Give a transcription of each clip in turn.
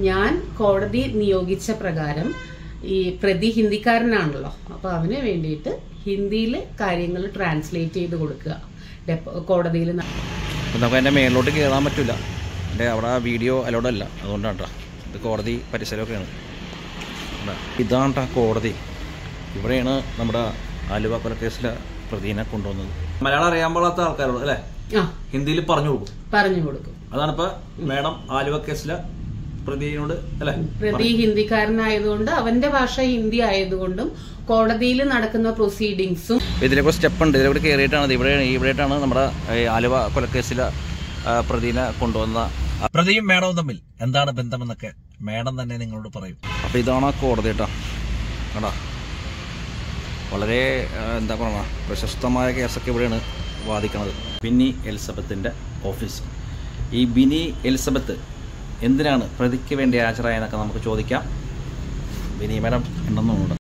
ഞാൻ കോടതി നിയോഗിച്ച പ്രകാരം ഈ പ്രതി ഹിന്ദിക്കാരനാണല്ലോ അപ്പൊ അവന് വേണ്ടിയിട്ട് ഹിന്ദിയിൽ കാര്യങ്ങൾ ട്രാൻസ്ലേറ്റ് ചെയ്ത് കൊടുക്കുക ഡെപ്പോ കോടതിയിൽ അപ്പം നമുക്ക് അതിൻ്റെ മേളിലോട്ട് കയറാൻ പറ്റില്ല എൻ്റെ അവിടെ ആ വീഡിയോ അലോഡ് അല്ല അതുകൊണ്ടാണ് കേട്ടോ ഇത് കോടതി പരിസരമൊക്കെയാണ് ഇവിടെ. ഇതാണ് ട്ടാ കോടതി ഇവിടെയാണ് നമ്മുടെ ആലുവ കൊലക്കേസിലെ പ്രതിനെ കൊണ്ടുവന്നത് മലയാളം അറിയാൻ പാടാത്ത ആൾക്കാരോട് അല്ലേ ആ ഹിന്ദിയിൽ പറഞ്ഞു കൊടുക്കും പറഞ്ഞു കൊടുക്കും അതാണ് ഇപ്പൊ മാഡം ആലുവ കേസിലെ പ്രതിയോട് അല്ലേ പ്രതി ഹിന്ദിക്കാരനായതുകൊണ്ട് അവന്റെ ഭാഷ ഹിന്ദി ആയതുകൊണ്ടും കോടതിയിൽ നടക്കുന്ന പ്രൊസീഡിങ്സും ഇതിലൊക്കെ സ്റ്റെപ്പ് ഉണ്ട് ഇതിലൂടെ കയറിയിട്ടാണ് ഇത് ഇവിടെ ഇവിടെയായിട്ടാണ് നമ്മുടെ ഈ ആലുവ കൊലക്കേസിലെ ആ, പ്രതിനെ കൊണ്ടുവന്ന പ്രതിയും മേഡവും തമ്മിൽ എന്താണ് ബന്ധമെന്നൊക്കെ മേഡം തന്നെ നിങ്ങളോട് പറയും അപ്പോൾ ഇതാണ് ആ കോടതി കേട്ടോ കേട്ടോ വളരെ ആ, എന്താ പറയുക പ്രശസ്തമായ കേസൊക്കെ ഇവിടെയാണ് വാദിക്കുന്നത് ബിന്നി എലിസബത്തിൻ്റെ ഓഫീസ് ഈ ബിനി എലിസബത്ത് എന്തിനാണ് പ്രതിക്ക് വേണ്ടി ഹാജരായെന്നൊക്കെ നമുക്ക് ചോദിക്കാം ബിനി മേഡം ഉണ്ടെന്നുണ്ട്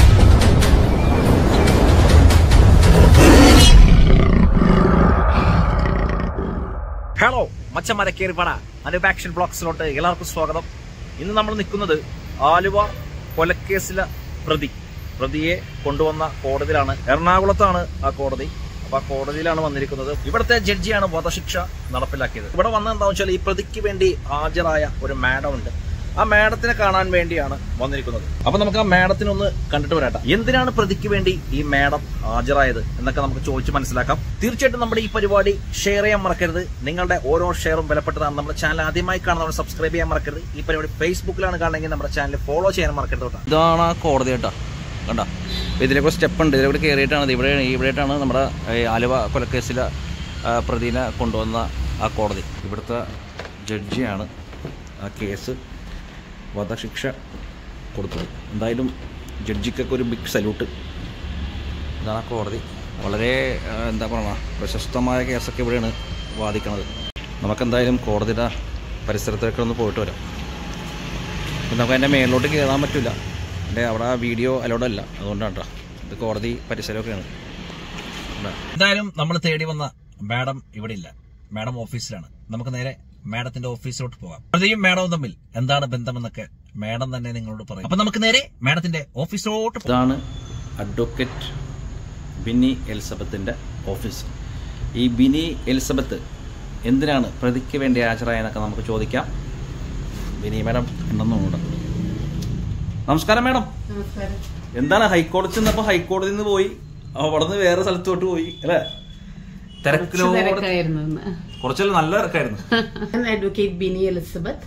ഹലോ മച്ചന്മാരെ കയറിപ്പട അനുപ ആക്ഷൻ ബ്ലോക്സിലോട്ട് എല്ലാവർക്കും സ്വാഗതം ഇന്ന് നമ്മൾ നിൽക്കുന്നത് ആലുവ കൊലക്കേസിലെ പ്രതി പ്രതിയെ കൊണ്ടുവന്ന കോടതിയിലാണ് എറണാകുളത്താണ് ആ കോടതി അപ്പൊ ആ കോടതിയിലാണ് വന്നിരിക്കുന്നത് ഇവിടുത്തെ ജഡ്ജിയാണ് വധശിക്ഷ നടപ്പിലാക്കിയത് ഇവിടെ വന്നത് എന്താ വെച്ചാൽ ഈ പ്രതിക്ക് വേണ്ടി ഹാജരായ ഒരു മാഡം ഉണ്ട് ആ മാഡത്തിനെ കാണാൻ വേണ്ടിയാണ് വന്നിരിക്കുന്നത് അപ്പൊ നമുക്ക് ആ മാഡത്തിനെ ഒന്ന് കണ്ടിട്ട് വരാട്ടോ എന്തിനാണ് പ്രതിക്ക് വേണ്ടി ഈ മാഡം ഹാജരായത് എന്നൊക്കെ നമുക്ക് ചോദിച്ച് മനസ്സിലാക്കാം തീർച്ചയായിട്ടും നമ്മുടെ ഈ പരിപാടി ഷെയർ ചെയ്യാൻ മറക്കരുത് നിങ്ങളുടെ ഓരോ ഷെയറും വിലപ്പെട്ടതാണ് നമ്മുടെ ചാനൽ ആദ്യമായി കാണുന്നവർ സബ്സ്ക്രൈബ് ചെയ്യാൻ മറക്കരുത് ഈ പരിപാടി ഫേസ്ബുക്കിലാണ് കാണണമെങ്കിൽ നമ്മുടെ ചാനൽ ഫോളോ ചെയ്യാൻ മറക്കരുത് കേട്ടോ ഇതാണ് ആ കോടതി കേട്ടോ കണ്ട ഇതിലൊക്കെ സ്റ്റെപ്പ് ഉണ്ട് ഇതിലൂടെ കയറിയിട്ടാണ് ഇത് ഇവിടെ ഇവിടെയായിട്ടാണ് നമ്മുടെ ഈ ആലുവ കൊലക്കേസിലെ ആ, പ്രതിനെ കൊണ്ടുവന്ന ആ കോടതി ഇവിടുത്തെ ജഡ്ജിയാണ് ആ കേസ് വധശിക്ഷ കൊടുത്തത് എന്തായാലും ജഡ്ജിക്കൊക്കെ ഒരു ബിഗ് സല്യൂട്ട് ഇതാണ് ആ കോടതി വളരെ ആ, എന്താ പറയുക പ്രശസ്തമായ കേസൊക്കെ ഇവിടെയാണ് വാദിക്കുന്നത് നമുക്കെന്തായാലും കോടതിയുടെ പരിസരത്തേക്ക് ഒന്ന് പോയിട്ട് വരാം അപ്പം നമുക്ക് അതിൻ്റെ മേളിലോട്ട് കയറാൻ പറ്റില്ല എൻ്റെ അവിടെ ആ വീഡിയോ അലോഡ് അല്ല അതുകൊണ്ടാണ് കേട്ടോ ഇത് കോടതി പരിസരമൊക്കെയാണ് എന്തായാലും നമ്മൾ തേടി വന്ന മാഡം ഇവിടെ ഇല്ല മാഡം ഓഫീസിലാണ് നമുക്ക് നേരെ മാഡത്തിന്റെ ഓഫീസിലോട്ട് പോകാം പ്രതിയും മാഡവും തമ്മിൽ എന്താണ് ബന്ധമെന്നൊക്കെ മാഡം തന്നെ നിങ്ങളോട് പറയും അപ്പൊ നമുക്ക് നേരെ മാഡത്തിന്റെ ഓഫീസിലോട്ട് ഇതാണ് അഡ്വക്കേറ്റ് ബിന്നി എലിസബത്തിന്റെ ഓഫീസ് ഈ ബിനി എലിസബത്ത് എന്തിനാണ് പ്രതിക്ക് വേണ്ടി ഹാജരായെന്നൊക്കെ നമുക്ക് ചോദിക്കാം ബിനി മാഡം ഉണ്ടെന്നുണ്ട് നമസ്കാരം മാഡം നമസ്കാരം എന്താണ് ഹൈക്കോടതി ചെന്നപ്പോ ഹൈക്കോടതിയിൽ നിന്ന് പോയി അവിടെ നിന്ന് വേറെ സ്ഥലത്തോട്ട് പോയി അല്ലേ തിരക്കിലോ തിരക്കായിരുന്നു ഇന്ന്. കുറച്ചല്ല നല്ല തിരക്കായിരുന്നു ഞാൻ അഡ്വക്കേറ്റ് ബിനി എലിസബത്ത്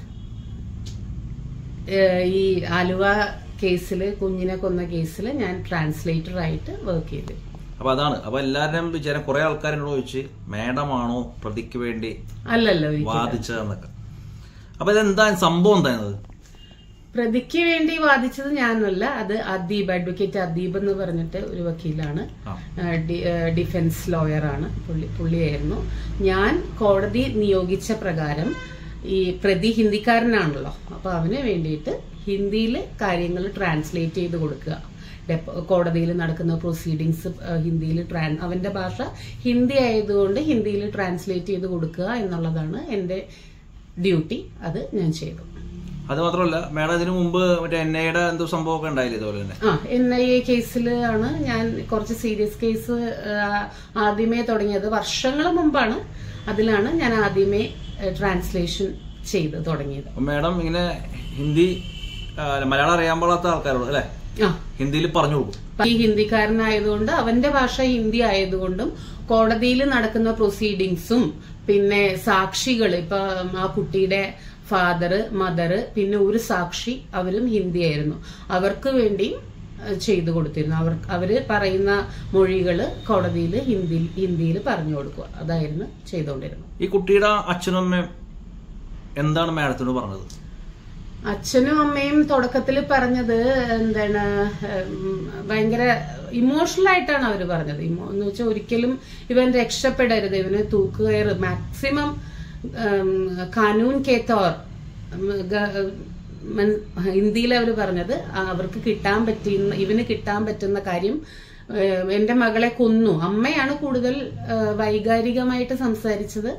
ഏഹ് ഈ ആലുവ കേസില് കുഞ്ഞിനെ കൊന്ന കേസിൽ ഞാൻ ട്രാൻസ്ലേറ്റർ ആയിട്ട് വർക്ക് ചെയ്തു അപ്പൊ അതാണ് അപ്പൊ എല്ലാവരും വിചാരം കുറെ ആൾക്കാരോട് ചോദിച്ച് മാഡമാണോ പ്രതിക്ക് വേണ്ടി അല്ലല്ലോ ഒരിക്കലും. വാദിച്ചതെന്നൊക്കെ അപ്പൊ ഇതെന്താ സംഭവം എന്തായത് പ്രതിക്ക് വേണ്ടി വാദിച്ചത് ഞാനല്ല അത് അദീബ് അഡ്വക്കേറ്റ് അദീബ് എന്ന് പറഞ്ഞിട്ട് ഒരു വക്കീലാണ് ആ. ഏഹ് ഡി- ഏഹ് ഡിഫൻസ് ലോയറാണ് പുള്ളി പുള്ളിയായിരുന്നു ഞാൻ കോടതി നിയോഗിച്ച പ്രകാരം ഈ പ്രതി ഹിന്ദിക്കാരനാണല്ലോ അപ്പൊ അവന് വേണ്ടിയിട്ട് ഹിന്ദിയിൽ കാര്യങ്ങൾ ട്രാൻസ്ലേറ്റ് ചെയ്ത് കൊടുക്കുക ഡെപ്പോ കോടതിയിൽ നടക്കുന്ന പ്രൊസീഡിങ്സ് ഹിന്ദിയിൽ ട്രാൻ അവന്റെ ഭാഷ ഹിന്ദി ആയതുകൊണ്ട് ഹിന്ദിയിൽ ട്രാൻസ്ലേറ്റ് ചെയ്ത് കൊടുക്കുക എന്നുള്ളതാണ് എൻ്റെ ഡ്യൂട്ടി അത് ഞാൻ ചെയ്തു അത് മാത്രമല്ല മാഡം ഇതിനു മുമ്പ് മറ്റേ എൻ ഐയുടെ എന്തോ സംഭവമൊക്കെ ഉണ്ടായില്ലേ ഇതുപോലെ തന്നെ ആ എൻ ഐ എ കേസിൽ ആണ് ഞാൻ കുറച്ച് സീരിയസ് കേസ് ആ, ആദ്യമേ തുടങ്ങിയത് വർഷങ്ങൾ മുമ്പാണ് അതിലാണ് ഞാൻ ആദ്യമേ ട്രാൻസ്ലേഷൻ ചെയ്ത് തുടങ്ങിയത് അപ്പൊ മാഡം ഇങ്ങനെ ഹിന്ദി ആ, മലയാളം അറിയാൻ പാടാത്ത ആൾക്കാരോട് അല്ലെ ആ ഹിന്ദിയിൽ പറഞ്ഞു കൊടുക്കും ഈ ഹിന്ദിക്കാരനായതുകൊണ്ട് അവന്റെ ഭാഷ ഹിന്ദി ആയതുകൊണ്ടും കോടതിയിൽ നടക്കുന്ന പ്രൊസീഡിങ്സും പിന്നെ സാക്ഷികൾ ഇപ്പൊ ആ കുട്ടിയുടെ ഫാദർ മദർ പിന്നെ ഒരു സാക്ഷി അവരും ഹിന്ദിയായിരുന്നു അവർക്ക് വേണ്ടി ഏഹ്, ചെയ്തു കൊടുത്തിരുന്നു അവർ അവര് പറയുന്ന മൊഴികള് കോടതിയിൽ ഹിന്ദി ഹിന്ദിയിൽ പറഞ്ഞു കൊടുക്കുക അതായിരുന്നു ചെയ്തുകൊണ്ടിരുന്നത് ഈ കുട്ടിയുടെ അച്ഛനും അമ്മയും എന്താണ് മാഡത്തിനോട് പറഞ്ഞത് അച്ഛനും അമ്മയും തുടക്കത്തിൽ പറഞ്ഞത് എന്താണ് ഉം, ഭയങ്കര ഇമോഷണൽ ആയിട്ടാണ് അവർ പറഞ്ഞത് ഇമോ- എന്ന് വെച്ചാൽ ഒരിക്കലും ഇവൻ രക്ഷപ്പെടരുത് ഇവന് തൂക്കുകയറ് മാക്സിമം കാനൂൻ കെ തോർ ഉം, ഗ- മൻ- ഹിന്ദിയിൽ അവർ പറഞ്ഞത് ആ, അവർക്ക് കിട്ടാൻ പറ്റുന്ന ഇവന് കിട്ടാൻ പറ്റുന്ന കാര്യം ഏഹ്, എന്റെ മകളെ കൊന്നു അമ്മയാണ് കൂടുതൽ ഏഹ്, വൈകാരികമായിട്ട് സംസാരിച്ചത്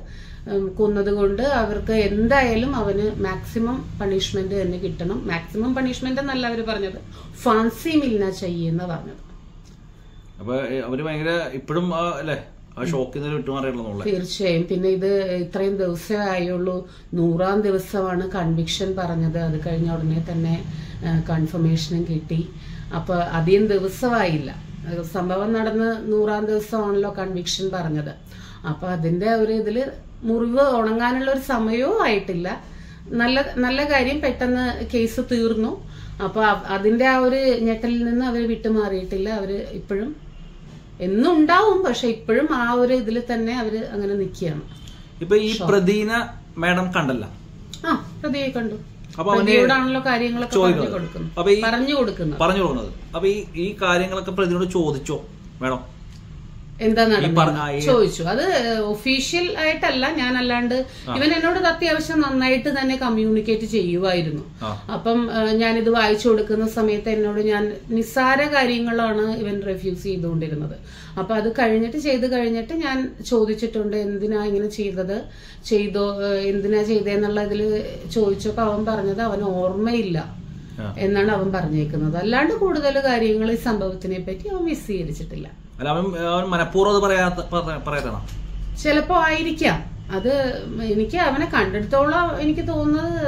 ഉം, കൊന്നതുകൊണ്ട് അവർക്ക് എന്തായാലും അവന് മാക്സിമം പണിഷ്മെന്റ് തന്നെ കിട്ടണം മാക്സിമം പണിഷ്മെന്റ് എന്നല്ല അവർ പറഞ്ഞത് ഫാൻസി മിൽന ചെയ്യുന്ന പറഞ്ഞത് അപ്പൊ ഏ, അവര് ഭയങ്കര ഇപ്പോഴും അല്ലെ ആ ഷോക്കിൽ നിന്ന് വിട്ടുമാറിയുള്ളൂ തീർച്ചയായും പിന്നെ ഇത് ഇത്രയും ദിവസമേ ആയുള്ളൂ നൂറാം ദിവസമാണ് കൺവിക്ഷൻ പറഞ്ഞത് അത് കഴിഞ്ഞ ഉടനെ തന്നെ കൺഫർമേഷനും കിട്ടി അപ്പൊ അധികം ദിവസമായില്ല അത് സംഭവം നടന്ന് നൂറാം ദിവസമാണല്ലോ കൺവിക്ഷൻ പറഞ്ഞത് അപ്പൊ അതിന്റെ ഒരു ഇതില് മുറിവ് ഉണങ്ങാനുള്ള ഒരു സമയവും ആയിട്ടില്ല നല്ല നല്ല കാര്യം പെട്ടെന്ന് കേസ് തീർന്നു അപ്പൊ അ- അതിന്റെ ആ ഒരു ഞെട്ടലിൽ നിന്ന് അവർ വിട്ടുമാറിയിട്ടില്ല അവര് ഇപ്പോഴും എന്നും ഉണ്ടാവും പക്ഷെ ഇപ്പോഴും ആ ഒരു ഇതിൽ തന്നെ അവര് അങ്ങനെ നിൽക്കുകയാണ് ഇപ്പൊ ഈ പ്രതിന മാഡം കണ്ടല്ല ആ പ്രതിയെ കണ്ടു അപ്പൊ അവന് പ്രതിയോടാണല്ലോ കാര്യങ്ങളൊക്കെ പറഞ്ഞു ചോദിക്കുന്നത്. കൊടുക്കുന്നത് അപ്പൊ ഈ പറഞ്ഞു കൊടുക്കുന്നത് പറഞ്ഞു പോകുന്നത് അപ്പൊ ഈ ഈ കാര്യങ്ങളൊക്കെ പ്രതിനോട് ചോദിച്ചോ മാഡം എന്താ ഈ നടന്നത് പറഞ്ഞ- ആ, ഈ- ചോദിച്ചു അത് ഒഫീഷ്യൽ ആയിട്ടല്ല ഞാൻ അല്ലാണ്ട് ഇവൻ എന്നോട് ഇത് അത്യാവശ്യം നന്നായിട്ട് തന്നെ കമ്മ്യൂണിക്കേറ്റ് ചെയ്യുമായിരുന്നു ആ. അപ്പം ആ, ഞാനിത് വായിച്ചു കൊടുക്കുന്ന സമയത്ത് എന്നോട് ഞാൻ നിസ്സാര കാര്യങ്ങളാണ് ഇവൻ റെഫ്യൂസ് ചെയ്തുകൊണ്ടിരുന്നത് അപ്പൊ അത് കഴിഞ്ഞിട്ട് ചെയ്ത് കഴിഞ്ഞിട്ട് ഞാൻ ചോദിച്ചിട്ടുണ്ട് എന്തിനാ ഇങ്ങനെ ചെയ്തത് ചെയ്തോ ഏ, എന്തിനാ ചെയ്തേന്നുള്ള ഇതിൽ ചോദിച്ചപ്പോ അവൻ പറഞ്ഞത് അവന് ഓർമ്മയില്ല ആ. എന്നാണ് അവൻ പറഞ്ഞേക്കുന്നത് അല്ലാണ്ട് കൂടുതൽ കാര്യങ്ങൾ ഈ സംഭവത്തിനെ പറ്റി അവൻ വിശദീകരിച്ചിട്ടില്ല അല്ല അവൻ അവൻ മനഃപൂർവ്വം അത് പറയാത്ത പറ- പറയാത്തതാണോ ചിലപ്പോ ആയിരിക്കാം അത് എനിക്ക് അവനെ കണ്ടെടുത്തോളം എനിക്ക് തോന്നുന്നത്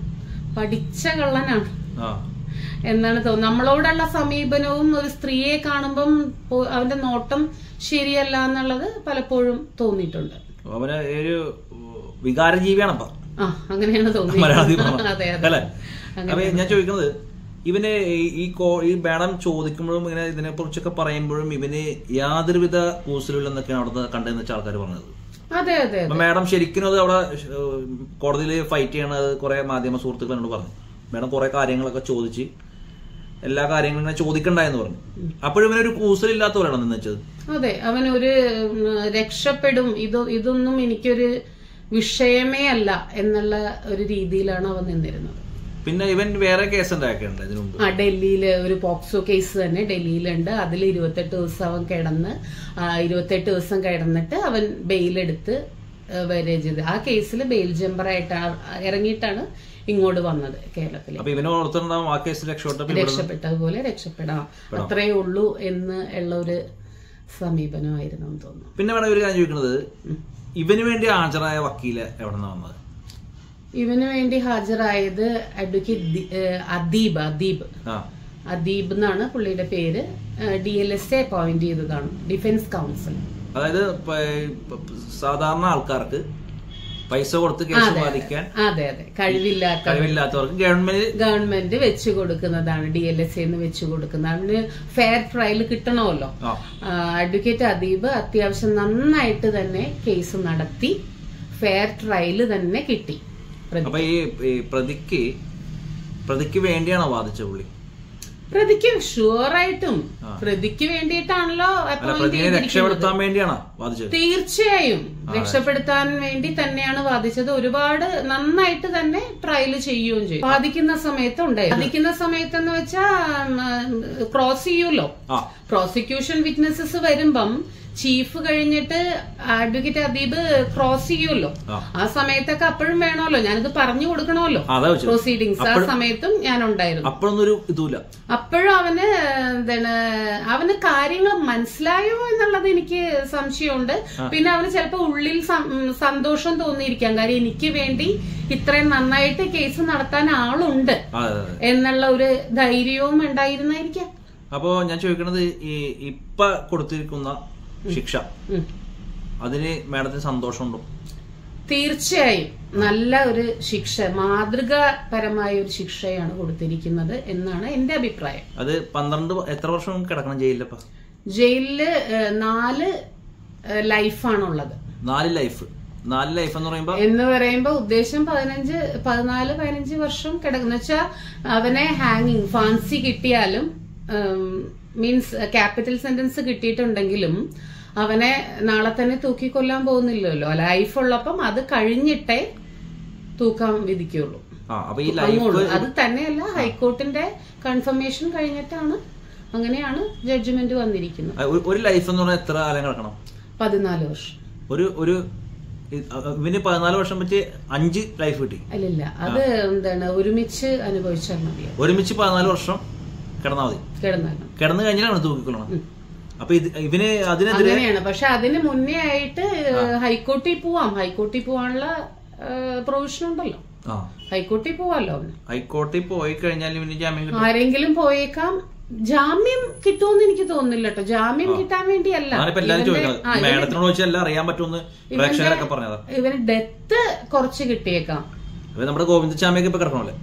പഠിച്ച കള്ളനാണ് ആ എന്നാണ് തോന്നുന്നത് നമ്മളോടുള്ള സമീപനവും ഒരു സ്ത്രീയെ കാണുമ്പം പോ- അവന്റെ നോട്ടം ശരിയല്ല എന്നുള്ളത് പലപ്പോഴും തോന്നിയിട്ടുണ്ട് അവന് ഒരു വികാരജീവിയാണ് അപ്പൊ ആ അങ്ങനെയാണ് മലയാളത്തിൽ തോന്നിയത് പറഞ്ഞാ. അതെ അല്ലേ അതെ അപ്പൊ ഞാൻ ചോദിക്കുന്നത് ഇവന് ഈ- ഈ കോ- ഈ മാഡം ചോദിക്കുമ്പോഴും ഇങ്ങനെ ഇതിനെ കുറിച്ചൊക്കെ പറയുമ്പോഴും ഇവന് യാതൊരുവിധ കൂസലുമില്ലെന്നൊക്കെയാണ് അവിടുത്തെ കണ്ടെന്ന് വെച്ച ആൾക്കാർ പറഞ്ഞത് അതെ അതെ അപ്പൊ മാഡം ശരിക്കും അത് അവിടെ കോടതിയിൽ ഫൈറ്റ് ചെയ്യണത് കുറെ മാധ്യമ സുഹൃത്തുക്കൾ എന്നോട് പറഞ്ഞു മാഡം കുറെ കാര്യങ്ങളൊക്കെ ചോദിച്ച് എല്ലാ കാര്യങ്ങളും ഇങ്ങനെ ചോദിക്കണ്ടായെന്ന് പറഞ്ഞു അപ്പോഴും ഇവനൊരു കൂസലില്ലാത്ത പോലെയാണ് നിന്ന് വെച്ചത് അതെ അവൻ ഒരു ഉം, രക്ഷപ്പെടും ഇത് ഇതൊന്നും എനിക്കൊരു വിഷയമേ അല്ല എന്നുള്ള ഒരു രീതിയിലാണ് അവൻ നിന്നിരുന്നത് പിന്നെ ഇവൻ വേറെ കേസ് ഉണ്ടാക്കിയിട്ടുണ്ട് ഇതിനു മുമ്പ് ആ ഡൽഹിയിൽ ഒരു പോക്സോ കേസ് തന്നെ ഡൽഹിയിലുണ്ട് അതിൽ ഇരുപത്തെട്ട് ദിവസം അവൻ കിടന്ന് ആ, ഇരുപത്തെട്ട് ദിവസം കിടന്നിട്ട് അവൻ ബെയിലെടുത്ത് വരെ ചെയ്ത് ആ കേസിൽ ബെയിൽ ജമ്പറായിട്ടാണ് ഇറങ്ങിയിട്ടാണ് ഇങ്ങോട്ട് വന്നത് കേരളത്തിൽ അപ്പൊ ഇവന് ഓർത്തുണ്ടാവും ആ കേസിൽ രക്ഷപ്പെട്ടപ്പോ ഇവിടെ രക്ഷപ്പെട്ടതുപോലെ രക്ഷപ്പെടാം അത്രേ ഉള്ളൂ എന്ന് ഉള്ള ഒരു സമീപനമായിരുന്നു എന്ന് തോന്നുന്നു പിന്നെ വേണം ഒരു കാര്യം ചോദിക്കുന്നത് ഇവന് വേണ്ടി ഹാജരായ വക്കീല് എവിടെ നിന്നാ വന്നത് ഇവന് വേണ്ടി ഹാജരായത് അഡ്വക്കേറ്റ് ദി- ഏഹ് അദീബ് അദീബ് ആ അദീബ് എന്നാണ് പുള്ളിയുടെ പേര് D L S A appoint ചെയ്തതാണ് ഡിഫൻസ് കൗൺസിൽ അതായത് പ- പ- സാധാരണ ആൾക്കാർക്ക് പൈസ കൊടുത്ത് കേസ് ബാധിക്കാൻ അതെ അതെ കഴിവില്ലാത്ത കഴിവില്ലാത്തവർക്ക് ഗവൺമെന്റ് ഗവൺമെന്റ് വെച്ചു കൊടുക്കുന്നതാണ് ഡി എൽ എസ് എന്ന് വെച്ചു കൊടുക്കുന്നത് അതിന് ഫെയർ ട്രയൽ കിട്ടണമല്ലോ ആ ആ, അഡ്വക്കേറ്റ് അദീബ് അത്യാവശ്യം നന്നായിട്ട് തന്നെ കേസ് നടത്തി ഫെയർ ട്രയൽ തന്നെ കിട്ടി പ്രതി- അപ്പൊ ഈ ഈ പ്രതിക്ക് പ്രതിക്ക് വേണ്ടിയാണോ വാദിച്ച പുള്ളി പ്രതിക്ക് ഷുവറായിട്ടും ആ. പ്രതിക്ക് വേണ്ടിയിട്ടാണല്ലോ അല്ല appoint പ്രതിനെ ചെയ്തിരിക്കുന്നത്. രക്ഷപ്പെടുത്താൻ വേണ്ടിയാണോ വാദിച്ചത് തീർച്ചയായും രക്ഷപ്പെടുത്താൻ വേണ്ടി തന്നെയാണ് വാദിച്ചത് ഒരുപാട് നന്നായിട്ട് തന്നെ ട്രയൽ ചെയ്യുകയും ചെയ്യും വാദിക്കുന്ന സമയത്ത് ഉണ്ടായി വാദിക്കുന്ന സമയത്ത് എന്ന് വെച്ചാൽ ക്രോസ് ചെയ്യൂലോ ആ പ്രോസിക്യൂഷൻ വിറ്റ്നസസ് വരുമ്പം ചീഫ് കഴിഞ്ഞിട്ട് അഡ്വക്കേറ്റ് അദീബ് ക്രോസ് ചെയ്യുമല്ലോ ആ. ആ സമയത്തൊക്കെ അപ്പോഴും വേണമല്ലോ ഞാനിത് പറഞ്ഞു കൊടുക്കണമല്ലോ അതാ വെച്ചത് പ്രൊസീഡിങ്സ് ആ സമയത്തും ഞാൻ ഉണ്ടായിരുന്നു അപ്പോഴൊന്നും ഒരു ഇതുമില്ല അപ്പോഴും അവന് എന്താണ് അവന് കാര്യങ്ങൾ മനസ്സിലായോ എന്നുള്ളത് എനിക്ക് സംശയമുണ്ട് പിന്നെ അവന് ചിലപ്പോ ഉള്ളിൽ സം- ഉം, സന്തോഷം തോന്നിയിരിക്കാം കാര്യം എനിക്ക് വേണ്ടി ഇത്രയും നന്നായിട്ട് കേസ് നടത്താൻ ആളുണ്ട് അതെ അതെ അതെ എന്നുള്ള ഒരു ധൈര്യവും ഉണ്ടായിരുന്നായിരിക്കാം അപ്പോ ഞാൻ ചോദിക്കണത് ഈ ഇപ്പൊ കൊടുത്തിരിക്കുന്ന ശിക്ഷ ഉം. അതിന് മാഡത്തിന് സന്തോഷമുണ്ടോ തീർച്ചയായും നല്ല ഒരു ശിക്ഷ മാതൃകാപരമായ ഒരു ശിക്ഷയാണ് കൊടുത്തിരിക്കുന്നത് എന്നാണ് എന്റെ അഭിപ്രായം അത് പന്ത്രണ്ട് വ- എത്ര വർഷം കിടക്കണം ജയിലിലപ്പ ജയിലില് ഏഹ്, നാല് ഏഹ്, ലൈഫാണുള്ളത് നാല് ലൈഫ് നാല് ലൈഫ് എന്ന് പറയുമ്പോ എന്ന് പറയുമ്പോ ഉദ്ദേശം പതിനഞ്ച് പതിനാല് പതിനഞ്ച് വർഷം കിടക്കുന്ന വെച്ചാൽ അവനെ ഹാങ്ങിങ് ഫാൻസി കിട്ടിയാലും മീൻസ് ക്യാപിറ്റൽ സെന്റൻസ് കിട്ടിയിട്ടുണ്ടെങ്കിലും അവനെ നാളെ തന്നെ തൂക്കിക്കൊല്ലാൻ പോകുന്നില്ലല്ലോ ലൈഫ് ഉള്ളപ്പം അത് കഴിഞ്ഞിട്ടേ തൂക്കാൻ വിധിക്കുള്ളൂ ആ അപ്പൊ ഈ ലൈഫ് അങ്ങോട്ട് അത് തന്നെയല്ല ഹൈക്കോർട്ടിന്റെ കൺഫർമേഷൻ കഴിഞ്ഞിട്ടാണ് അങ്ങനെയാണ് ജഡ്ജ്മെന്റ് വന്നിരിക്കുന്നത് ഒരു ലൈഫ് എന്ന് പറഞ്ഞാൽ എത്ര കാലം കിടക്കണം പതിനാല് വർഷം ഒരു ഒരു ഇ- ഇവന് പതിനാല് വർഷം വെച്ച് അഞ്ച് ലൈഫ് കിട്ടി അല്ലില്ല അത് എന്താണ് ഒരുമിച്ച് അനുഭവിച്ചാൽ മതിയോ ഒരുമിച്ച് പതിനാല് വർഷം കിടന്നാൽ മതി കിടന്നാലും കിടന്നു കഴിഞ്ഞാലാണ് തൂക്കിക്കൊള്ളണം അപ്പൊ ഇത് ഇവന് അതിനെതിരെ അങ്ങനെയാണ് പക്ഷെ അതിന് മുന്നേ ആയിട്ട് ഹൈക്കോർട്ടിൽ പോവാം ഹൈക്കോർട്ടിൽ പോവാനുള്ള പ്രൊവിഷൻ ഉണ്ടല്ലോ ആ ഹൈക്കോർട്ടിൽ പോവാല്ലോ അവന് ഹൈക്കോടതി പോയി കഴിഞ്ഞാൽ ഇവന് ജാമ്യം കിട്ടും ആരെങ്കിലും പോയേക്കാം ജാമ്യം കിട്ടുമെന്ന് എനിക്ക് തോന്നുന്നില്ല കേട്ടോ ജാമ്യം കിട്ടാൻ വേണ്ടിയല്ല ഞാനിപ്പോ എല്ലാരും ഇവന്റെ- ചോദിക്കുന്നത് ആ, ഇവന് മാഡത്തിനോട് ചോദിച്ചാൽ അറിയാൻ പറ്റുമെന്ന് പ്രേക്ഷകരൊക്കെ പറഞ്ഞതാ ഇവന് ഡെത്ത് കുറച്ച് കിട്ടിയേക്കാം ഇവ നമ്മുടെ ഗോവിന്ദചാമിയൊക്കെ ഇപ്പൊ കിടക്കണല്ലേ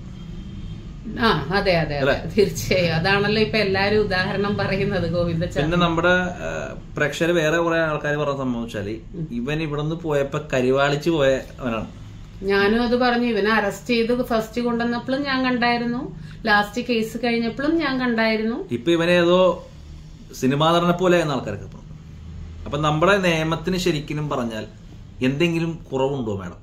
ആ അതെ അതെ അതെ തീർച്ചയായും അതാണല്ലോ ഇപ്പൊ എല്ലാരും ഉദാഹരണം പറയുന്നത് ഗോവിന്ദച്ചാമി പിന്നെ നമ്മുടെ പ്രേക്ഷകർ വേറെ കുറെ ആൾക്കാർ പറഞ്ഞ സംഭവം വെച്ചാല് ഇവൻ ഇവിടുന്ന് പോയപ്പോ കരിവാളിച്ച് പോയ അവനാണ് ഞാനും അത് പറഞ്ഞു ഇവനെ അറസ്റ്റ് ചെയ്ത് ഫസ്റ്റ് കൊണ്ടുവന്നപ്പോഴും ഞാൻ കണ്ടായിരുന്നു ലാസ്റ്റ് കേസ് കഴിഞ്ഞപ്പോഴും ഞാൻ കണ്ടായിരുന്നു ഇപ്പൊ ഇവനെ ഏതോ സിനിമാ നടനെ പോലെ എന്ന ആൾക്കാരൊക്കെ പറഞ്ഞു അപ്പൊ നമ്മുടെ നിയമത്തിന് ശരിക്കും പറഞ്ഞാൽ എന്തെങ്കിലും കുറവുണ്ടോ മാഡം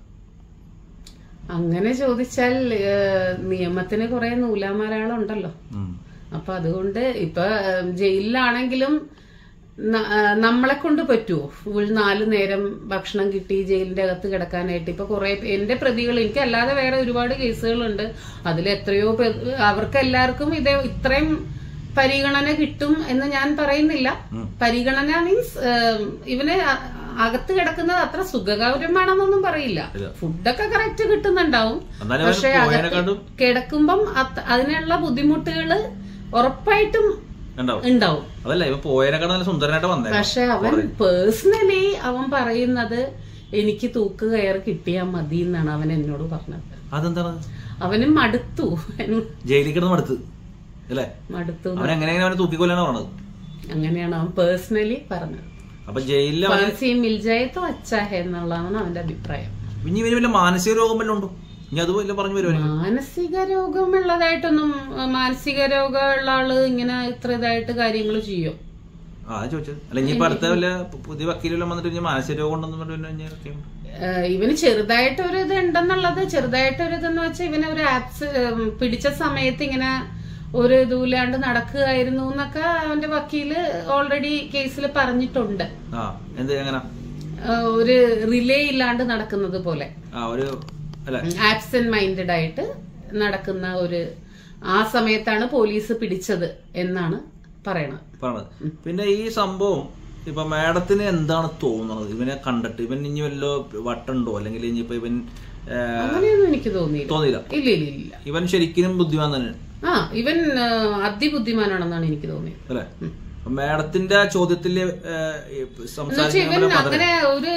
അങ്ങനെ ചോദിച്ചാൽ ഏഹ്, നിയമത്തിന് കുറെ നൂലാമാലകളുണ്ടല്ലോ ഉം. അപ്പൊ അതുകൊണ്ട് ഇപ്പൊ ഏഹ്, ജയിലിലാണെങ്കിലും ന- ആ, നമ്മളെ കൊണ്ട് പറ്റുമോ ഫുൾ നാല് നേരം ഭക്ഷണം കിട്ടി ജയിലിന്റെ അകത്ത് കിടക്കാനായിട്ട് ഇപ്പൊ കുറെ എന്റെ പ്രതികൾ എനിക്ക് അല്ലാതെ വേറെ ഒരുപാട് കേസുകളുണ്ട് അതിൽ എത്രയോ പേ- അവർക്ക് എല്ലാവർക്കും ഇതേ ഇത്രയും പരിഗണന കിട്ടും എന്ന് ഞാൻ പറയുന്നില്ല പരിഗണന മീൻസ് ഇവന് അ- അകത്ത് കിടക്കുന്നത് അത്ര സുഖകരമാണെന്നൊന്നും പറയില്ല ഇല്ല. ഫുഡൊക്കെ കറക്റ്റ് കിട്ടുന്നുണ്ടാവും എന്നാലും അവൻ പക്ഷെ അകത്ത് പോയതിനെക്കാട്ടും കിടക്കുമ്പം അത് അതിനുള്ള ബുദ്ധിമുട്ടുകള് ഉറപ്പായിട്ടും ഉണ്ടാവും ഉണ്ടാവും അതല്ല ഇവ പോയതിനെക്കാട്ടും നല്ല സുന്ദരനായിട്ട് വന്നേക്കാം പക്ഷെ അവൻ പേഴ്സണലി അവൻ പറയുന്നത് എനിക്ക് തൂക്ക് കയർ കിട്ടിയാ മതി എന്നാണ് അവൻ എന്നോട് പറഞ്ഞത് അതെന്താണ് അവന് മടുത്തു ജയിലിൽ കിടന്ന് മടുത്ത് അല്ലേ മടുത്തു അവൻ എങ്ങനെയാണ് അവനെ തൂക്കിക്കൊല്ലാനാണ് പറഞ്ഞത് അങ്ങനെയാണ് അവൻ പേഴ്സണലി പറഞ്ഞത് അപ്പൊ ജയിലിൽ അവൻ ഫാൻസി മിൽജായത്തോ അച്ചാഹെ എന്നുള്ളതാണ് അവന്റെ അഭിപ്രായം ഇനി ഇവന് വല്ല മാനസിക രോഗം വല്ലതും ഉണ്ടോ ഇനി അത് വല്ല പറഞ്ഞു വരുവാൻ മാനസിക രോഗമുള്ളതായിട്ടൊന്നും ആ, മാനസിക രോഗമുള്ള ആള് ഇങ്ങനെ ഇത്ര ഇതായിട്ട് കാര്യങ്ങൾ ചെയ്യും ആ അത് ചോദിച്ചത് അല്ല ഇനിയിപ്പോ അടുത്ത വല്ല പു- പുതിയ വക്കീലെല്ലാം വന്നിട്ട് ഇനി മാനസിക രോഗം ഉണ്ടെന്ന് പറഞ്ഞു കഴിഞ്ഞാൽ ഒക്കെ ഉണ്ട്. ഏഹ് ഇവന് ചെറുതായിട്ടൊരു ഇത് ഉണ്ടെന്നുള്ളത് ചെറുതായിട്ടൊരു ഇതെന്ന് വെച്ചാൽ ഇവനെ ഒരു ആപ്സ് പിടിച്ച സമയത്ത് ഇങ്ങനെ ഒരു ഇതുമില്ലാണ്ട് നടക്കുകയായിരുന്നു എന്നൊക്കെ അവന്റെ വക്കീല് ഓൾറെഡി കേസിൽ പറഞ്ഞിട്ടുണ്ട് ആ എന്ത് എങ്ങനെ ഏഹ് ഒരു റിലേ ഇല്ലാണ്ട് നടക്കുന്നത് പോലെ ആ ഒരു അല്ല ആബ്സെന്റ് മൈൻഡഡ് ആയിട്ട് നടക്കുന്ന ഒരു ആ സമയത്താണ് പോലീസ് പിടിച്ചത് എന്നാണ് പറയണത് പറഞ്ഞത് പിന്നെ ഈ സംഭവം ഇപ്പൊ മാഡത്തിന് എന്താണ് തോന്നുന്നത് ഇവനെ കണ്ടിട്ട് ഇവൻ ഇനി വല്ലോ വട്ടുണ്ടോ അല്ലെങ്കിൽ ഇനിയിപ്പോ ഇവൻ ഏ, അങ്ങനെയൊന്നും എനിക്ക് തോന്നിയില്ല തോന്നിയില്ല ഇല്ല ഇല്ല ഇല്ല ഇവൻ ശരിക്കും ബുദ്ധിമാൻ തന്നെയാണ് ആ ഇവൻ ഏഹ്, അതിബുദ്ധിമാനാണെന്നാണ് എനിക്ക് തോന്നിയത് അല്ലെ അപ്പൊ മാഡത്തിന്റെ ചോദ്യത്തില് ഏ, ഈ എന്നുവെച്ചാ സംസാരിക്കുന്ന ഇവൻ അങ്ങനെ ഒരു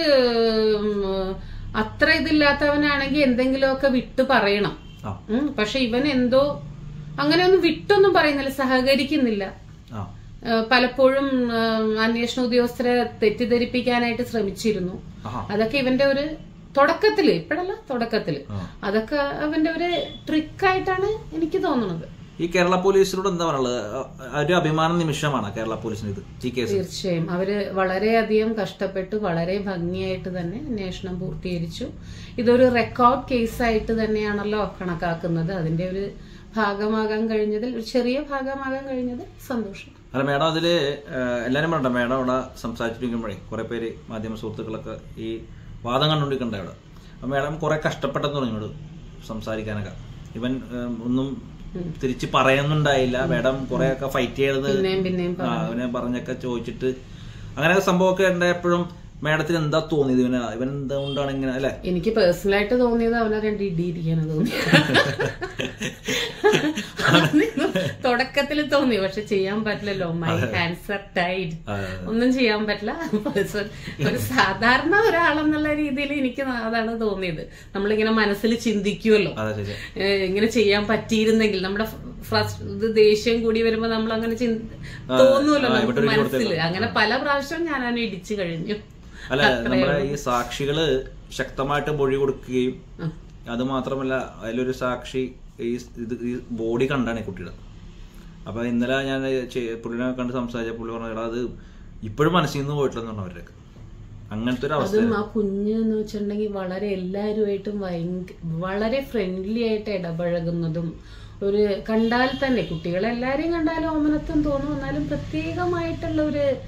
ഉം, അത്ര ഇതില്ലാത്തവനാണെങ്കിൽ എന്തെങ്കിലുമൊക്കെ വിട്ട് പറയണം ആ ഉം, പക്ഷെ ഇവൻ എന്തോ അങ്ങനെയൊന്നും വിട്ടൊന്നും പറയുന്നില്ല സഹകരിക്കുന്നില്ല ആ ഏഹ് പലപ്പോഴും ഏഹ് അന്വേഷണ ഉദ്യോഗസ്ഥരെ തെറ്റിദ്ധരിപ്പിക്കാനായിട്ട് ശ്രമിച്ചിരുന്നു ആഹാ അതൊക്കെ ഇവന്റെ ഒരു തുടക്കത്തില് ഇപ്പോഴല്ല തുടക്കത്തില് ആ. അതൊക്കെ അവന്റെ ഒരു ട്രിക്കായിട്ടാണ് എനിക്ക് തോന്നുന്നത് ഈ കേരള പോലീസിനോട് എന്താ പറയുള്ളത് ആ, ഒരു അഭിമാന നിമിഷമാണ് കേരള പോലീസിന് ഇത് ഈ കേസ് തീർച്ചയായും അവര് വളരെയധികം കഷ്ടപ്പെട്ട് വളരെ ഭംഗിയായിട്ട് തന്നെ അന്വേഷണം പൂർത്തീകരിച്ചു ഇതൊരു റെക്കോർഡ് കേസായിട്ട് തന്നെയാണല്ലോ കണക്കാക്കുന്നത് അതിന്റെ ഒരു ഭാഗമാകാൻ കഴിഞ്ഞതിൽ ഒരു ചെറിയ ഭാഗമാകാൻ കഴിഞ്ഞത് സന്തോഷം അല്ല മേഡം അതില് ഏഹ്, എല്ലാരും പറയണ്ട മേഡം അവിടെ സംസാരിച്ചിരിക്കുമ്പോഴേ കുറെ പേര് മാധ്യമ സുഹൃത്തുക്കളൊക്കെ ഈ വാദം കണ്ടുകൊണ്ടിരിക്കണ്ട അവിടെ അപ്പൊ മേഡം കുറെ കഷ്ടപ്പെട്ടെന്ന് പറഞ്ഞോട് സംസാരിക്കാനൊക്കെ ഇവൻ ഏഹ്, ഒന്നും തിരിച്ച് പറയുന്നുണ്ടായില്ല മേഡം കുറെ ഒക്കെ ഫൈറ്റ് ചെയ്തത് പിന്നെയും പിന്നെയും ആ, അവനെ പറഞ്ഞൊക്കെ ചോദിച്ചിട്ട് അങ്ങനെയൊക്കെ സംഭവമൊക്കെ ഉണ്ടായപ്പോഴും മേഡത്തിന് എന്താ തോന്നിയത് ഇവന് ഇവൻ എന്തുകൊണ്ടാണ് ഇങ്ങനെ അല്ലെ എനിക്ക് പേഴ്സണലായിട്ട് തോന്നിയത് അവനെ രണ്ട് ഇടിയിരിക്കാണ് തോന്നി തുടക്കത്തിൽ തോന്നി പക്ഷെ ചെയ്യാൻ പറ്റില്ലല്ലോ മൈ ഹാൻഡ്സ് ആർ ടൈഡ് ഒന്നും ചെയ്യാൻ പറ്റില്ല Person- ഒരു സാധാരണ ഒരാളെന്നുള്ള രീതിയിൽ എനിക്ക് അതാണ് തോന്നിയത് നമ്മളിങ്ങനെ മനസ്സിൽ ചിന്തിക്കുമല്ലോ അതെ ശരി ഏഹ് ഇങ്ങനെ ചെയ്യാൻ പറ്റിയിരുന്നെങ്കിൽ നമ്മുടെ ഫസ്റ്റ് ഇത് ദേഷ്യം കൂടി വരുമ്പോ നമ്മൾ അങ്ങനെ തോന്നൂല്ലോ ആ, നമുക്ക് ഇവിടെ ഒരു മനസ്സിൽ അങ്ങനെ പല പ്രാവശ്യം ഞാൻ അവനെ ഇടിച്ചു കഴിഞ്ഞു അല്ല നമ്മുടെ ഈ സാക്ഷികള് ശക്തമായിട്ട് മൊഴി കൊടുക്കുകയും ആ. അത് മാത്രമല്ല അതിലൊരു സാക്ഷി ഈ ഇത് ഈ ബോഡി കണ്ടാണ് ഈ കുട്ടിയുടെ അപ്പൊ ഇന്നലെ ഞാൻ ചെ- പുള്ളിനെ കണ്ട് സംസാരിച്ച പുള്ളി പറഞ്ഞു "എടാ, അത് ഇപ്പോഴും മനസ്സിൽ നിന്ന് പോയിട്ടില്ലെന്ന് പറഞ്ഞു അവരൊക്കെ അങ്ങനത്തെ ഒരു അവസ്ഥ അതും ആ കുഞ്ഞ് എന്ന് വെച്ചിട്ടുണ്ടെങ്കിൽ വളരെ എല്ലാവരുമായിട്ടും ഭയങ്കര വളരെ ഫ്രണ്ട്ലി ആയിട്ട് ഇടപഴകുന്നതും ഒരു കണ്ടാൽ തന്നെ കുട്ടികളെല്ലാരെയും കണ്ടാലും ഓമനത്വം തോന്നും എന്നാലും പ്രത്യേകമായിട്ടുള്ള ഒരു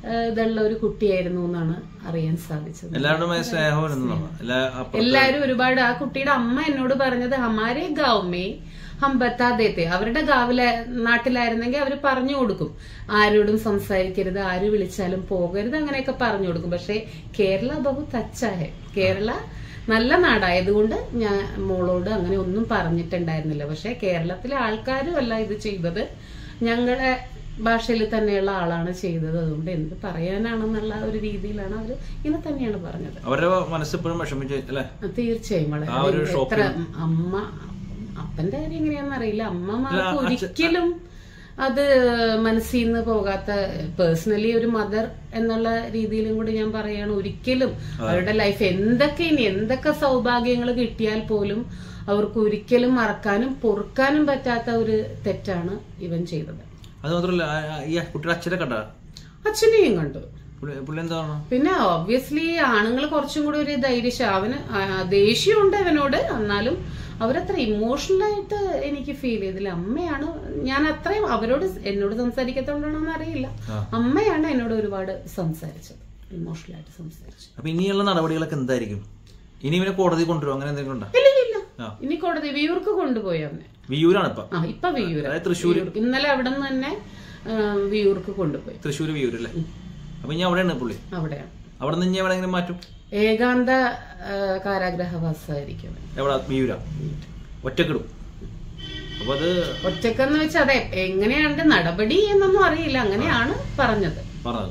ഏഹ്, ഇതുള്ള ഒരു കുട്ടിയായിരുന്നു എന്നാണ് അറിയാൻ സാധിച്ചത് എല്ലാവരുടെയും സ്നേഹമായിരുന്നു എല്ലാ അപ്പുറത്ത് എല്ലാരും ഒരുപാട് ആ കുട്ടിയുടെ അമ്മ എന്നോട് പറഞ്ഞത് ഹമാരെ ഗാവുമേ ഹം ബത്താദേത്തെ അവരുടെ ഗാവിലെ നാട്ടിലായിരുന്നെങ്കിൽ അവര് പറഞ്ഞു കൊടുക്കും ആരോടും സംസാരിക്കരുത് ആര് വിളിച്ചാലും പോകരുത് അങ്ങനെയൊക്കെ പറഞ്ഞു കൊടുക്കും പക്ഷെ കേരള ബഹു തച്ചാഹെ കേരള നല്ല നാടായതുകൊണ്ട് ഞാൻ മോളോട് അങ്ങനെ ഒന്നും പറഞ്ഞിട്ടുണ്ടായിരുന്നില്ല പക്ഷെ കേരളത്തിലെ ആൾക്കാരും അല്ല ഇത് ചെയ്തത് ഞങ്ങളുടെ ഭാഷയിൽ തന്നെയുള്ള ആളാണ് ചെയ്തത് അതുകൊണ്ട് എന്ത് പറയാനാണെന്നുള്ള ഒരു രീതിയിലാണ് അവര് ഇങ്ങനെ തന്നെയാണ് പറഞ്ഞത് അവരുടെ മനസ്സിപ്പോഴും വിഷമിച്ച് അല്ലെ തീർച്ചയായും വളരെ ആ ഒരു എത്ര അമ്മ അപ്പന്റെ കാര്യം എങ്ങനെയാണെന്ന് അറിയില്ല അമ്മമാർക്ക് ഒരിക്കലും അത് മനസ്സിൽ നിന്ന് പോകാത്ത പേഴ്സണലി ഒരു മദർ എന്നുള്ള രീതിയിലും കൂടി ഞാൻ പറയാണ് ഒരിക്കലും അവരുടെ ലൈഫ് എന്തൊക്കെ ഇനി എന്തൊക്കെ സൗഭാഗ്യങ്ങൾ കിട്ടിയാൽ പോലും അവർക്ക് ഒരിക്കലും മറക്കാനും പൊറുക്കാനും പറ്റാത്ത ഒരു തെറ്റാണ് ഇവൻ ചെയ്തത് അത് മാത്രമല്ല ആ- ആ- ഈ കുട്ടിയുടെ അച്ഛനെ കണ്ട അച്ഛനെയും കണ്ടു പുള്ളി പുള്ളി എന്താണ് പിന്നെ ഓബ്വിയസ്ലി ആണുങ്ങൾ കുറച്ചും കൂടി ഒരു ധൈര്യശ അവന് ആ, ദേഷ്യമുണ്ട് അവനോട് എന്നാലും അവരത്ര ഇമോഷണൽ ആയിട്ട് എനിക്ക് ഫീൽ ചെയ്തില്ല അമ്മയാണ് ഞാൻ അത്രയും അവരോട് എന്നോട് സംസാരിക്കത്തോണ്ടാണോന്ന് അറിയില്ല ആ. അമ്മയാണ് എന്നോട് ഒരുപാട് സംസാരിച്ചത് ഇമോഷണൽ ആയിട്ട് സംസാരിച്ചത് അപ്പൊ ഇനിയുള്ള നടപടികളൊക്കെ എന്തായിരിക്കും ഇനി ഇവനെ കോടതി കൊണ്ടുവരും അങ്ങനെ എന്തെങ്കിലും ഉണ്ടോ ഇല്ല ഇല്ല ആ. ഇനി കോടതി വിയൂർക്ക് കൊണ്ടുപോയി അവനെ വിയൂരാണ് ഇപ്പൊ ആ ഇപ്പൊ വിയൂര് അതായത് തൃശ്ശൂര് വിയൂർക്ക്. ഇന്നലെ അവിടെ നിന്ന് തന്നെ ആ, വിയൂർക്ക് കൊണ്ടുപോയി തൃശ്ശൂർ വിയൂര് അല്ലേ അപ്പൊ ഇനി അവിടെയാണ് പുള്ളി അവിടെയാണ് അവിടെ നിന്ന് ഇനി എവിടെയെങ്കിലും മാറ്റും ഏകാന്ത ആ, കാരാഗ്രഹവാസമായിരിക്കും അവൻ. എവിടെ വിയൂര ഒറ്റക്കിടും അപ്പൊ അത് ഒറ്റക്കെന്ന് വെച്ചാൽ അതെ എങ്ങനെയാണ് നടപടി എന്നൊന്നും അറിയില്ല അങ്ങനെയാണ് പറഞ്ഞത് പറഞ്ഞത്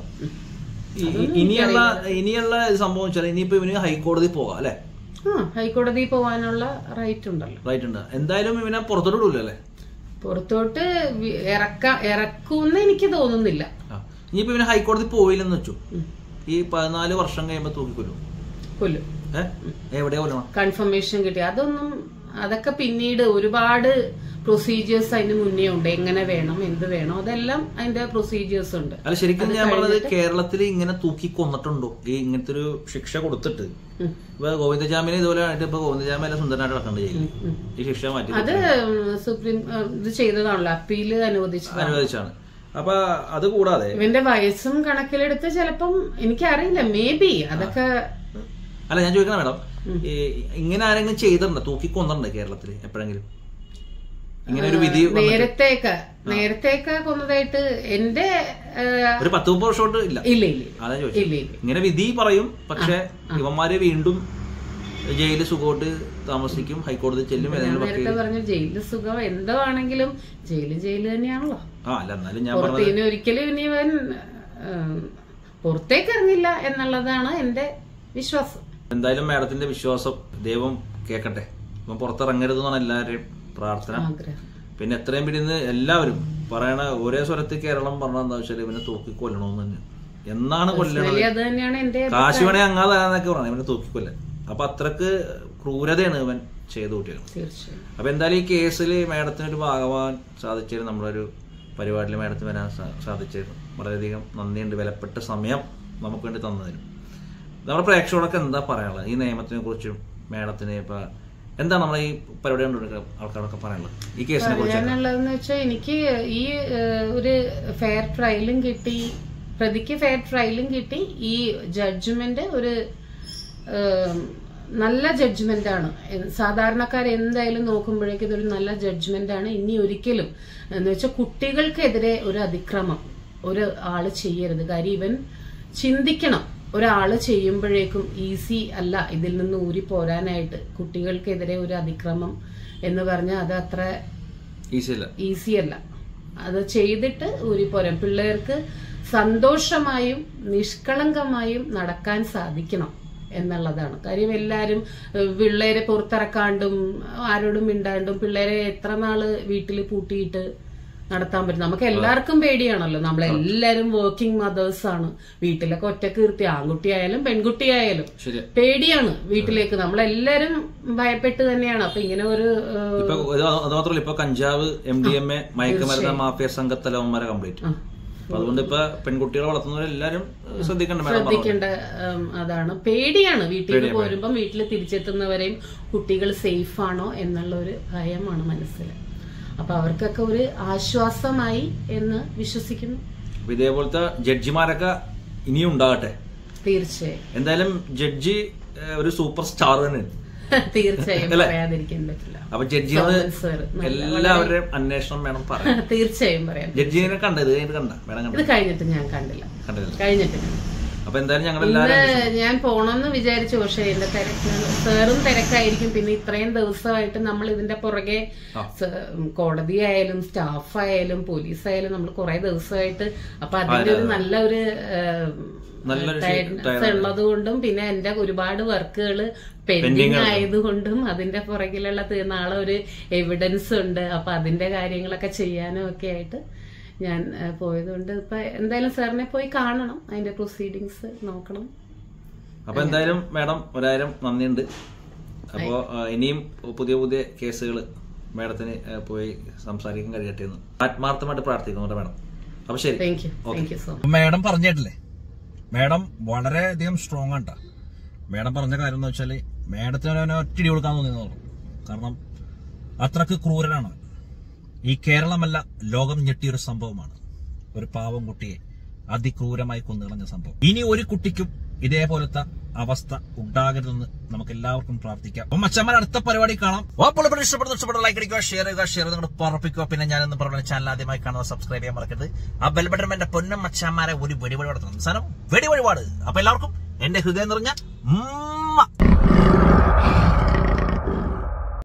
ഈ- ഈ- ഇനിയുള്ള ഇനിയുള്ള സംഭവം വെച്ചാൽ ഇനിയിപ്പോ ഇവന് ഹൈക്കോടതി പോകാം അല്ലെ ആ ഹൈക്കോടതി പോവാനുള്ള റൈറ്റ് ഉണ്ടല്ലോ റൈറ്റ് ഉണ്ട് എന്തായാലും ഇവനെ പുറത്തോട്ട് വിടൂല അല്ലേ പുറത്തോട്ട് വി- ഇറക്ക ഇറക്കൂന്ന് എനിക്ക് തോന്നുന്നില്ല ആ ഇനിയിപ്പോ ഇവന് ഹൈക്കോടതി പോയില്ലെന്ന് വെച്ചു ഉം. ഈ പതിനാല് വർഷം കഴിയുമ്പോ തൂക്കിക്കൊല്ലും കൊല്ലും ഏഹ് എവിടെയാ കൊല്ലണം കൺഫർമേഷൻ കിട്ടി അതൊന്നും അതൊക്കെ പിന്നീട് ഒരുപാട് പ്രൊസീജിയേഴ്സ് അതിന് മുന്നേ ഉണ്ട് എങ്ങനെ വേണം എന്ത് വേണം അതെല്ലാം അതിന്റെ പ്രൊസീജിയേഴ്സ് ഉണ്ട് അല്ല ശരിക്കും ഞാൻ പറഞ്ഞത് കേരളത്തിൽ ഇങ്ങനെ തൂക്കി കൊന്നിട്ടുണ്ടോ ഈ ഇങ്ങനത്തെ ഒരു ശിക്ഷ കൊടുത്തിട്ട് ഉം. ഇപ്പൊ ഗോവിന്ദജാമിനെ ഇതുപോലെ ആയിട്ട് ഇപ്പൊ ഗോവിന്ദജാമി എല്ലാം സുന്ദരനായിട്ട് നടക്കേണ്ട ജയിലിൽ ഉം. ഈ ശിക്ഷ മാറ്റി അത് സുപ്രീം ആ, ഇത് ചെയ്തതാണല്ലോ അപ്പീല് അനുവദിച്ചതാണ് അനുവദിച്ചാണ് അപ്പൊ അത് കൂടാതെ ഇവന്റെ വയസ്സും കണക്കിലെടുത്ത് ചിലപ്പം എനിക്കറിയില്ല മേ ബി അതൊക്കെ അല്ല ഞാൻ ചോദിക്കണം മാഡം ഈ ഇങ്ങനെ ആരെങ്കിലും ചെയ്തിട്ടുണ്ടോ തൂക്കി കൊന്നിട്ടുണ്ടോ കേരളത്തിൽ എപ്പോഴെങ്കിലും ഇങ്ങനെ ഒരു വിധി വന്നിട്ട്? നേരത്തേക്ക് നേരത്തേക്ക് കൊന്നതായിട്ട് എന്റെ ആ, ഒരു പത്ത് മുപ്പത് വർഷമായിട്ട് ഇല്ല ഇല്ല ഇല്ല അതാ ചോദിച്ചത് ഇല്ല ഇല്ല ഇങ്ങനെ വിധി പറയും പക്ഷെ ഇവന്മാര് വീണ്ടും ജയിലിൽ സുഖമായിട്ട് താമസിക്കും ഹൈക്കോടതി ചെല്ലും ഞാൻ ഏതെങ്കിലും നേരത്തെ വക്കീൽ പറഞ്ഞു ജയിലിൽ സുഖം എന്തോ ആണെങ്കിലും ജയില് ജയില് തന്നെയാണല്ലോ ആ അല്ല എന്നാലും ഞാൻ പറഞ്ഞത് പുറത്തേന് ഒരിക്കലും ഇനി ഇവൻ ആ, പുറത്തേക്ക് ഇറങ്ങില്ല എന്നുള്ളതാണ് എന്റെ വിശ്വാസം എന്തായാലും മാഡത്തിന്റെ വിശ്വാസം ദൈവം കേക്കട്ടെ ഇവൻ പുറത്തിറങ്ങരുതെന്നാണ് എല്ലാവരുടെയും പ്രാർത്ഥന ആഗ്രഹം പിന്നെ എത്രയും പിടിന്ന് എല്ലാവരും പറയണ ഒരേ സ്വരത്തിൽ കേരളം പറഞ്ഞ എന്താ വെച്ചാൽ ഇവനെ തൂക്കി കൊല്ലണമെന്ന് തന്നെ എന്നാണ് കൊല്ലണത് Personally അത് തന്നെയാണ് എന്റെ കാശ് വേണേ അങ്ങാതാന്നൊക്കെ പറഞ്ഞു ഇവനെ തൂക്കിക്കൊല്ലാൻ അപ്പൊ അത്രക്ക് ക്രൂരതയാണ് ഇവൻ ചെയ്തു കൂട്ടിയത് തീർച്ചയായും അപ്പൊ എന്തായാലും ഈ കേസിൽ മാഡത്തിന് ഒരു ഭാഗമാകാൻ സാധിച്ചതിന് നമ്മളൊരു പരിപാടിയിൽ മാഡത്തിന് വരാൻ സാ- സാധിച്ചതിന് വളരെയധികം നന്ദിയുണ്ട് വിലപ്പെട്ട സമയം നമുക്ക് വേണ്ടി തന്നതിന് നമ്മുടെ പ്രേക്ഷകരോടൊക്കെ എന്താ പറയാനുള്ളത് ഈ നിയമത്തിനെ കുറിച്ചും മാഡത്തിന് ഇപ്പൊ എന്താണ് നമ്മളെ ഈ പരിപാടി കണ്ടുകൊണ്ടിരിക്കുന്ന ആൾക്കാരൊക്കെ പറയാനുള്ളത് ഈ കേസിനെ കുറിച്ച് പറയാനുള്ളതെന്ന് വെച്ചാൽ എനിക്ക് ഈ ഏഹ്, ഒരു ഫെയർ ട്രയലും കിട്ടി പ്രതിക്ക് ഫെയർ ട്രയലും കിട്ടി ഈ ജഡ്ജ്മെന്റ് ഒരു ഏഹ്, നല്ല ജഡ്ജ്മെന്റ് ആണ് എ- സാധാരണക്കാർ എന്തായാലും നോക്കുമ്പോഴേക്കും ഇതൊരു നല്ല ജഡ്ജ്മെന്റ് ആണ് ഇനി ഒരിക്കലും എന്ന് വെച്ചാൽ കുട്ടികൾക്കെതിരെ ഒരു അതിക്രമം ഒരു ആള് ചെയ്യരുത് കാര്യം ഇവൻ ചിന്തിക്കണം ഒരാള് ചെയ്യുമ്പോഴേക്കും ഈസി അല്ല ഇതിൽ നിന്ന് ഊരി പോരാനായിട്ട് കുട്ടികൾക്കെതിരെ ഒരു അതിക്രമം എന്ന് പറഞ്ഞാൽ അത് അത്ര ഈസി അല്ല ഈസി അല്ല അത് ചെയ്തിട്ട് ഊരിപ്പോരാൻ പിള്ളേർക്ക് സന്തോഷമായും നിഷ്കളങ്കമായും നടക്കാൻ സാധിക്കണം എന്നുള്ളതാണ് കാര്യം എല്ലാരും ഏഹ്, പിള്ളേരെ പുറത്തിറക്കാണ്ടും ആരോടും മിണ്ടാണ്ടും പിള്ളേരെ എത്ര നാള് വീട്ടിൽ പൂട്ടിയിട്ട് നടത്താൻ പറ്റും നമുക്ക് എല്ലാവർക്കും പേടിയാണല്ലോ നമ്മളെല്ലാരും വർക്കിംഗ് മദേഴ്സ് ആണ് വീട്ടിലൊക്കെ ഒറ്റക്ക് നിർത്തി ആൺകുട്ടിയായാലും പെൺകുട്ടിയായാലും ശരി പേടിയാണ് വീട്ടിലേക്ക് നമ്മളെല്ലാരും ഭയപ്പെട്ട് തന്നെയാണ് അപ്പൊ ഇങ്ങനെ ഒരു ഏഹ്, ഇപ്പൊ ഇത് അത് മാത്രമല്ല ഇപ്പൊ കഞ്ചാവ് എം ഡി എം എ മയക്കുമരുന്ന് മാഫിയ സംഘത്തലവന്മാരെ കംപ്ലീറ്റ് ആ, അപ്പൊ അതുകൊണ്ട് ഇപ്പൊ പെൺകുട്ടികളെ വളർത്തുന്നവരെല്ലാരും ശ്രദ്ധിക്കണ്ട മാഡം പറഞ്ഞു ശ്രദ്ധിക്കേണ്ട ഉം, അതാണ് പേടിയാണ് വീട്ടിൽ നിന്ന് പോരുമ്പം വീട്ടിൽ തിരിച്ചെത്തുന്നവരെയും കുട്ടികൾ സേഫ് ആണോ എന്നുള്ള ഒരു ഭയമാണ് മനസ്സിൽ അപ്പൊ അവർക്കൊക്കെ ഒരു ആശ്വാസമായി എന്ന് വിശ്വസിക്കുന്നു അപ്പൊ ഇതേപോലത്തെ ജഡ്ജിമാരൊക്കെ ഇനിയും ഉണ്ടാകട്ടെ തീർച്ചയായും എന്തായാലും ജഡ്ജി ഏഹ്, ഒരു സൂപ്പർ സ്റ്റാർ തന്നെയാണ് തീർച്ചയായും അല്ലേ? പറയാതിരിക്കാൻ പറ്റില്ല അപ്പൊ ജഡ്ജിയോട് സോമൻ sir, നല്ല- എല്ലാവരുടെയും അന്വേഷണം വേണം പറയാൻ തീർച്ചയായും പറയാം ജഡ്ജിനെ കണ്ടത് ഇത് കണ്ട വേണം ഇത് കണ്ട കഴിഞ്ഞിട്ട് ഞാൻ കണ്ടില്ല കണ്ടില്ല കഴിഞ്ഞിട്ട് ഞാൻ. അപ്പൊ എന്തായാലും ഞങ്ങൾ ഇന്ന് എല്ലാവരും ഞാൻ പോണമെന്ന് വിചാരിച്ചു പക്ഷെ എന്റെ തിരക്ക് സാറും തിരക്കായിരിക്കും പിന്നെ ഇത്രയും ദിവസമായിട്ട് നമ്മൾ ഇതിന്റെ പുറകെ ആ. സ- കോടതിയായാലും സ്റ്റാഫ് ആയാലും പോലീസ് ആയാലും നമ്മൾ കുറെ ദിവസമായിട്ട് അപ്പൊ അതിന്റെ ഒരു നല്ല ഒരു നല്ലൊരു ടയർനെസ് ഉള്ളത് കൊണ്ടും പിന്നെ എന്റെ ഒരുപാട് വർക്കുകൾ Pending പെൻഡിങ് ആണ്. ആയതുകൊണ്ടും അതിന്റെ പുറകിലുള്ള തി- നാളെ ഒരു എവിഡൻസ് ഉണ്ട് അപ്പൊ അതിന്റെ കാര്യങ്ങളൊക്കെ ചെയ്യാനും ഒക്കെ ആയിട്ട് ഞാൻ ഏഹ്, പോയതുകൊണ്ട് ഇപ്പൊ എന്തായാലും സാറിനെ പോയി കാണണം അതിന്റെ പ്രൊസീഡിങ്സ് നോക്കണം അപ്പൊ എന്തായാലും മാഡം ഒരായിരം നന്ദിയുണ്ട് അപ്പോ ആ, ഇനിയും പുതിയ പുതിയ കേസുകൾ മാഡത്തിന് ആ, പോയി സംസാരിക്കാൻ കഴിയട്ടെ എന്ന് ആത്മാർത്ഥമായിട്ട് പ്രാർത്ഥിക്കുന്നുണ്ട് മാഡം അപ്പൊ ശരി thank you thank you so much madam പറഞ്ഞിട്ടില്ലേ മാഡം വളരെയധികം സ്ട്രോങ് ആണ് ട്ടാ. മാഡം പറഞ്ഞ കാര്യം എന്ന് വെച്ചാല് മാഡത്തിന് അവനെ ഒറ്റടി കൊടുക്കാൻ തോന്നിയെന്ന് പറഞ്ഞു കാരണം അത്രക്ക് ക്രൂരനാണ് ഈ കേരളമല്ല ലോകം ഞെട്ടിയൊരു സംഭവമാണ് ഒരു പാവം കുട്ടിയെ അതിക്രൂരമായി കൊന്നുകളഞ്ഞ സംഭവം ഇനി ഒരു കുട്ടിക്കും ഇതേപോലത്തെ അവസ്ഥ ഉണ്ടാകരുതെന്ന് നമുക്ക് എല്ലാവർക്കും പ്രാർത്ഥിക്കാം അപ്പം മച്ചന്മാർ അടുത്ത പരിപാടി കാണാം അപ്പോൾ ഇപ്പോൾ ഇഷ്ടപ്പെടുന്ന ഇഷ്ടപ്പെട്ട ലൈക്ക് അടിക്കുക ഷെയർ ചെയ്യുക ഷെയർ നിങ്ങൾ പറപ്പിക്കുക പിന്നെ ഞാൻ എന്ന് പറഞ്ഞ ചാനൽ ആദ്യമായി കാണുന്നത് സബ്സ്ക്രൈബ് ചെയ്യാൻ മറക്കരുത് ആ ബെൽ ബട്ടൺ എന്റെ പൊന്നും മച്ചാന്മാരെ ഒരു വെടി വഴിപാട് സാധനം വെടി വഴിപാട് അപ്പൊ എല്ലാവർക്കും എന്റെ ഹൃദയം നിറഞ്ഞ